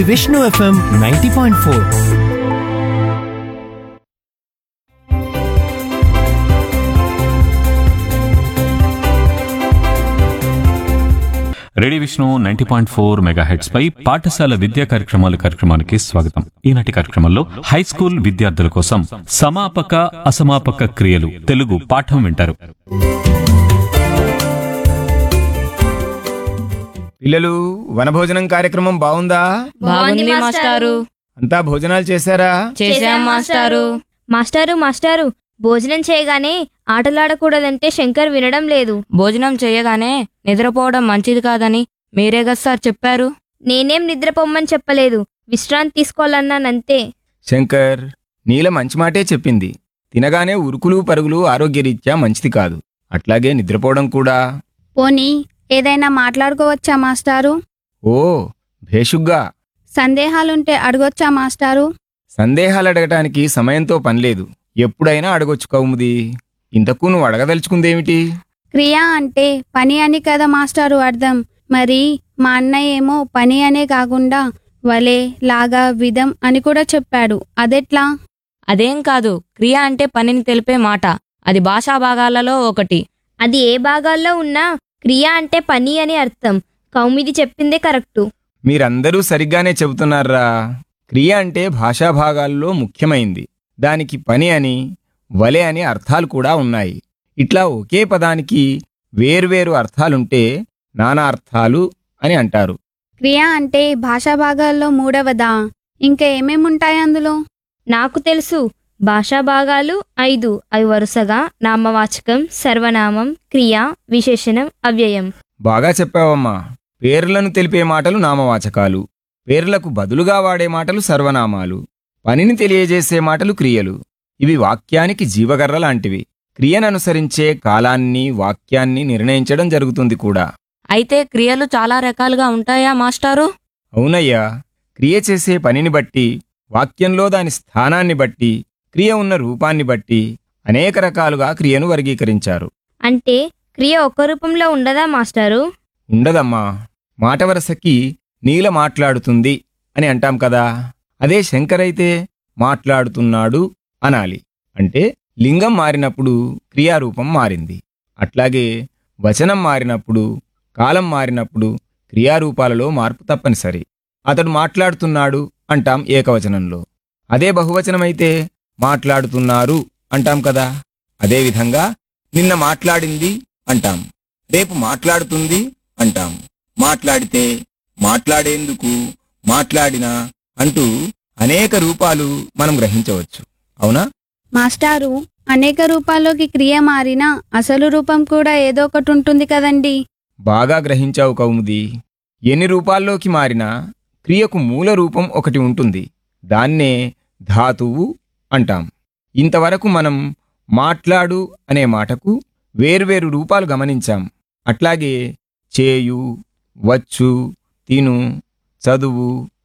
Vishnu FM ninety point four radio Vishnu ninety point four mega heads పై పాఠశాల విద్యా కార్యక్రమాల కార్యక్రమానికి స్వాగతం ఈనాటి కార్యక్రమంలో హై స్కూల్ విద్యార్థుల కోసం సమాపక అసమాపక క్రియలు తెలుగు పాఠం వింటారు పిల్లలు వనభోజనం కార్యక్రమం బాగుందా బాగుంది మాస్టారు అంతా భోజనాలు చేశారా చేశాం మాస్టారు మాస్టారు మాస్టారు భోజనం చేయగానే ఆటలాడకూడదంటే శంకర్ వినడం లేదు భోజనం చేయగానే నిద్రపోవడం మంచిది కాదని మీరే కదా సార్ చెప్పారు నేనేం నిద్రపోమ్మని చెప్పలేదు విశ్రాంతి తీసుకోవాలన్నానంతే శంకర్ నీల మంచి మాటే చెప్పింది తినగానే ఉరుకులు పరుగులు ఆరోగ్యరీత్యా మంచిది కాదు అట్లాగే నిద్రపోవడం కూడా పోనీ ఏదైనా మాట్లాడుకోవచ్చా మాస్టారు ఓ భేషుగ్గా సందేహాలుంటే అడగొచ్చా మాస్టారు సందేహాలు అడగటానికి సమయంతో పనిలేదు ఎప్పుడైనా అడగొచ్చు కౌముది ఇంతకు నువ్వు అడగదలుచుకుందేమిటి క్రియ అంటే పని అని కదా మాస్టారు అర్థం మరి మా అన్నయ్య ఏమో పని అనే కాకుండా వలే లాగా విధం అని కూడా చెప్పాడు అదెట్లా అదేం కాదు క్రియ అంటే పనిని తెలిపే మాట అది భాషా భాగాలలో ఒకటి అది ఏ భాగాల్లో ఉన్నా క్రియ అంటే పని అని అర్థం కౌమిది చెప్పిందే కరెక్టు మీరందరూ సరిగ్గానే చెబుతున్నారా క్రియ అంటే భాషా భాగాల్లో ముఖ్యమైంది దానికి పని అని వలె అని అర్థాలు కూడా ఉన్నాయి ఇట్లా ఒకే పదానికి వేర్వేరు అర్థాలుంటే నానా అర్థాలు అని అంటారు క్రియ అంటే భాషా భాగాల్లో మూడవదా ఇంకా ఏమేముంటాయి అందులో నాకు తెలుసు భాషా భాగాలు ఐదు అవి వరుసగా నామవాచకం సర్వనామం క్రియ విశేషణం అవ్యయం బాగా చెప్పావమ్మా పేర్లను తెలిపే మాటలు నామవాచకాలు పేర్లకు బదులుగా వాడే మాటలు సర్వనామాలు పనిని తెలియజేసే మాటలు క్రియలు ఇవి వాక్యానికి జీవగర్ర లాంటివి క్రియననుసరించే కాలాన్ని వాక్యాన్ని నిర్ణయించడం జరుగుతుంది కూడా అయితే క్రియలు చాలా రకాలుగా ఉంటాయా మాస్టారు అవునయ్యా క్రియ చేసే పనిని బట్టి వాక్యంలో దాని స్థానాన్ని బట్టి క్రియ ఉన్న రూపాన్ని బట్టి అనేక రకాలుగా క్రియను వర్గీకరించారు అంటే క్రియ ఒక రూపంలో ఉండదా మాస్టారు ఉండదమ్మా మాట వరసకి నీల మాట్లాడుతుంది అని అంటాం కదా అదే శంకరైతే మాట్లాడుతున్నాడు అనాలి అంటే లింగం మారినప్పుడు క్రియారూపం మారింది అట్లాగే వచనం మారినప్పుడు కాలం మారినప్పుడు క్రియారూపాలలో మార్పు తప్పనిసరి అతడు మాట్లాడుతున్నాడు అంటాం ఏకవచనంలో అదే బహువచనమైతే మాట్లాడుతున్నారు అంటాం కదా అదేవిధంగా నిన్న మాట్లాడింది అంటాం రేపు మాట్లాడుతుంది అంటాం మాట్లాడితే మాట్లాడేందుకు మాట్లాడినా అంటూ అనేక రూపాలు మనం గ్రహించవచ్చు అవునా మాస్టారు అనేక రూపాల్లోకి క్రియ మారినా అసలు రూపం కూడా ఏదో ఒకటి ఉంటుంది కదండి బాగా గ్రహించావు కౌముది ఎన్ని రూపాల్లోకి మారినా క్రియకు మూల రూపం ఒకటి ఉంటుంది దాన్నే ధాతువు అంటాం ఇంతవరకు మనం మాట్లాడు అనే మాటకు వేర్వేరు రూపాలు గమనించాం అట్లాగే చేయు వచ్చు తిను చదువు